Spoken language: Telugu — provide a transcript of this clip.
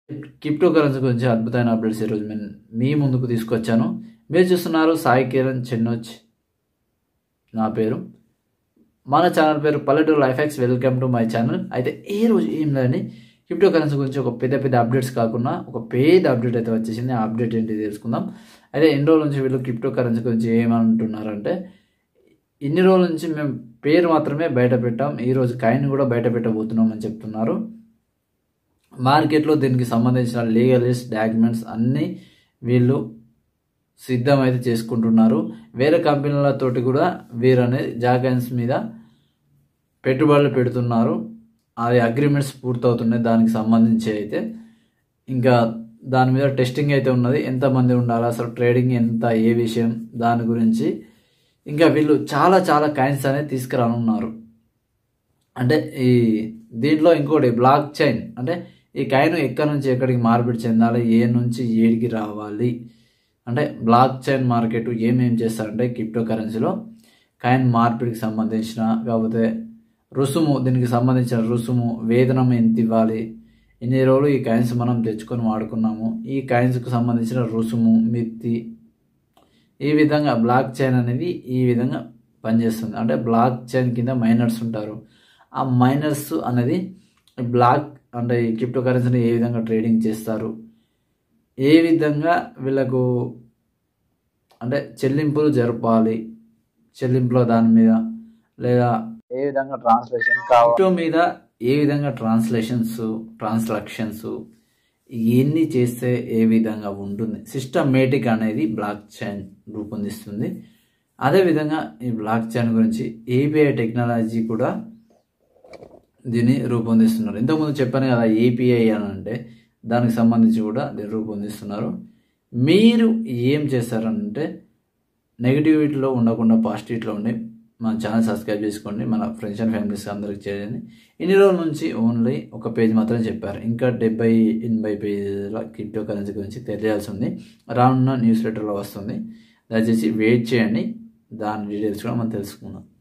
క్రిప్టో కరెన్సీ గురించి అద్భుతమైన అప్డేట్స్ ఈరోజు నేను మీ ముందుకు తీసుకొచ్చాను మీరు చూస్తున్నారు సాయి కిరణ్ చెన్నోచ్ నా పేరు మన ఛానల్ పేరు పల్లెటూరు life X welcome to my channel అయితే ఈ రోజు ఏం లేదని క్రిప్టో కరెన్సీ గురించి ఒక పెద్ద పెద్ద అప్డేట్స్ కాకుండా ఒక పెద్ద అప్డేట్ అయితే వచ్చేసింది ఆ అప్డేట్ ఏంటి తెలుసుకుందాం అయితే ఎన్ని రోజుల నుంచి వీళ్ళు క్రిప్టో కరెన్సీ గురించి ఏమంటున్నారంటే ఇన్ని రోజుల నుంచి మేము పేరు మాత్రమే బయట పెట్టాం ఈరోజు కాయిన్ కూడా బయట పెట్టబోతున్నాం అని చెప్తున్నారు మార్కెట్లో దీనికి సంబంధించిన లీగలిస్ట్ డాక్యుమెంట్స్ అన్నీ వీళ్ళు సిద్ధమైతే చేసుకుంటున్నారు వేరే కంపెనీలతోటి కూడా వీరు అనేది జాగన్స్ మీద పెట్టుబడులు పెడుతున్నారు అది అగ్రిమెంట్స్ పూర్తవుతున్నాయి దానికి సంబంధించి అయితే ఇంకా దాని మీద టెస్టింగ్ అయితే ఉన్నది ఎంతమంది ఉండాలి అసలు ట్రేడింగ్ ఎంత ఏ విషయం దాని గురించి ఇంకా వీళ్ళు చాలా చాలా కాయిన్స్ అనేది తీసుకురానున్నారు అంటే ఈ దీంట్లో ఇంకోటి బ్లాక్ చైన్ అంటే ఈ కాయిన్ ఎక్కడి నుంచి ఎక్కడికి మార్పిడి చెందాలి ఏ నుంచి ఏడికి రావాలి అంటే బ్లాక్ చైన్ మార్కెట్ ఏమేం చేస్తారంటే క్రిప్టో కరెన్సీలో కాయిన్ మార్పిడికి సంబంధించిన కాకపోతే రుసుము దీనికి సంబంధించిన రుసుము వేతనం ఎంత ఇవ్వాలి ఎన్ని రోజులు ఈ కాయిన్స్ మనం తెచ్చుకొని వాడుకున్నాము ఈ కాయిన్స్కి సంబంధించిన రుసుము మిత్తి ఈ విధంగా బ్లాక్ చైన్ అనేది ఈ విధంగా పనిచేస్తుంది అంటే బ్లాక్ చైన్ కింద మైనర్స్ ఉంటారు ఆ మైనర్స్ అనేది బ్లాక్ అంటే ఈ క్రిప్టో కరెన్సీని ఏ విధంగా ట్రేడింగ్ చేస్తారు ఏ విధంగా వీళ్ళకు అంటే చెల్లింపులు జరపాలి చెల్లింపుల దాని మీద లేదా ఏ విధంగా ట్రాన్స్లేషన్ క్రిప్టో మీద ఏ విధంగా ట్రాన్స్లేషన్స్ ట్రాన్సాక్షన్స్ ఎన్ని చేస్తే ఏ విధంగా ఉంటుంది సిస్టమేటిక్ అనేది బ్లాక్ చైన్ రూపొందిస్తుంది అదేవిధంగా ఈ బ్లాక్ చైన్ గురించి ఏపీఐ టెక్నాలజీ కూడా దీన్ని రూపొందిస్తున్నారు ఇంతకుముందు చెప్పాను కదా ఏపీఐ అని అంటే దానికి సంబంధించి కూడా దీన్ని రూపొందిస్తున్నారు మీరు ఏం చేస్తారంటే నెగిటివిటీలో ఉండకుండా పాజిటివిటీలో ఉండి మన ఛానల్ సబ్స్క్రైబ్ చేసుకోండి మన ఫ్రెండ్స్ అండ్ ఫ్యామిలీస్ అందరికి చేయండి ఇన్ని రోజుల నుంచి ఓన్లీ ఒక పేజ్ మాత్రం చెప్పారు ఇంకా డెబ్బై ఎనభై పేజీల క్రిప్టో కరెన్సీ గురించి తెలియాల్సి ఉంది రానున్న న్యూస్ లెటర్లో వస్తుంది దయచేసి వెయిట్ చేయండి దాని డీటెయిల్స్ కూడా మనం తెలుసుకుందాం